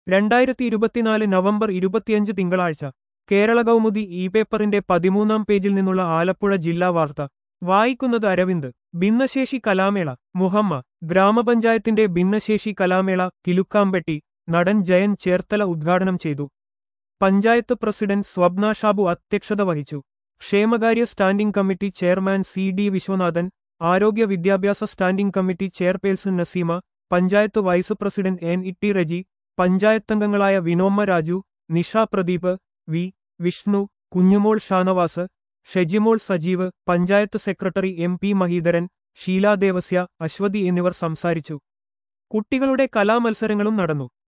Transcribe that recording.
രണ്ടായിരത്തി ഇരുപത്തിനാല് നവംബർ ഇരുപത്തിയഞ്ച് തിങ്കളാഴ്ച കേരള കൗമുദി ഇ പേപ്പറിന്റെ പതിമൂന്നാം പേജിൽ നിന്നുള്ള ആലപ്പുഴ ജില്ലാ വാർത്ത വായിക്കുന്നത് അരവിന്ദ് ഭിന്നശേഷി കലാമേള മുഹമ്മ ഗ്രാമപഞ്ചായത്തിന്റെ ഭിന്നശേഷി കലാമേള കിലുക്കാമ്പെട്ടി നടൻ ജയൻ ചേർത്തല ഉദ്ഘാടനം ചെയ്തു പഞ്ചായത്ത് പ്രസിഡന്റ് സ്വപ്ന ഷാബു അധ്യക്ഷത വഹിച്ചു ക്ഷേമകാര്യ standing committee chairman C D Viswanathan ആരോഗ്യ വിദ്യാഭ്യാസ standing committee chairperson Naseema panchayat vice president N Itty Reji പഞ്ചായത്തംഗങ്ങളായ Vinomma Raju Nisha Pradeep V Vishnu Kunjumol Shanavas Shejimol Sajeev panchayat secretary M P Mahidharan Sheela Devasya Aswathy എന്നിവർ സംസാരിച്ചു കുട്ടികളുടെ കലാമത്സരങ്ങളും നടന്നു